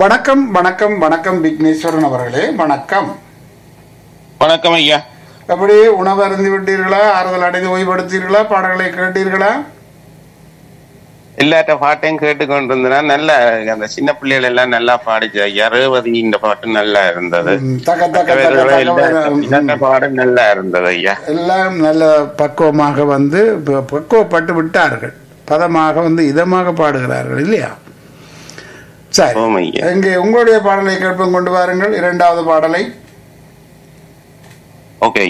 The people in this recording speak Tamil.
வணக்கம் வணக்கம் வணக்கம் விக்னேஸ்வரன் அவர்களே வணக்கம் வணக்கம் ஐயா எப்படி உணவு அருந்தி விட்டீர்களா ஆறுதல் அடைந்து ஓய்வெடுத்தீர்களா பாடல்களை கேட்டீர்களா எல்லாட்ட பாட்டையும் கேட்டு கொண்டிருந்தனா நல்ல அந்த சின்ன பிள்ளைகள் எல்லாம் நல்லா பாடிச்சு ஐயா ரேவதி இந்த பாட்டு நல்லா இருந்தது ம், தக்க தக்க தக்க மற்றவர்கள் தக்க எல்லா- ம், எல்லா பாடும் நல்லா இருந்தது ஐயா எல்லாம் நல்ல பக்குவமாக வந்து ப- பக்குவப்பட்டு விட்டார்கள் பதமாக வந்து இதமாக பாடுகிறார்கள் இல்லையா சரி ஓம் ஐயா இங்கே உங்களுடைய பாடலை கேட்போம் கொண்டு வாருங்கள் இரண்டாவது பாடலை ஓகே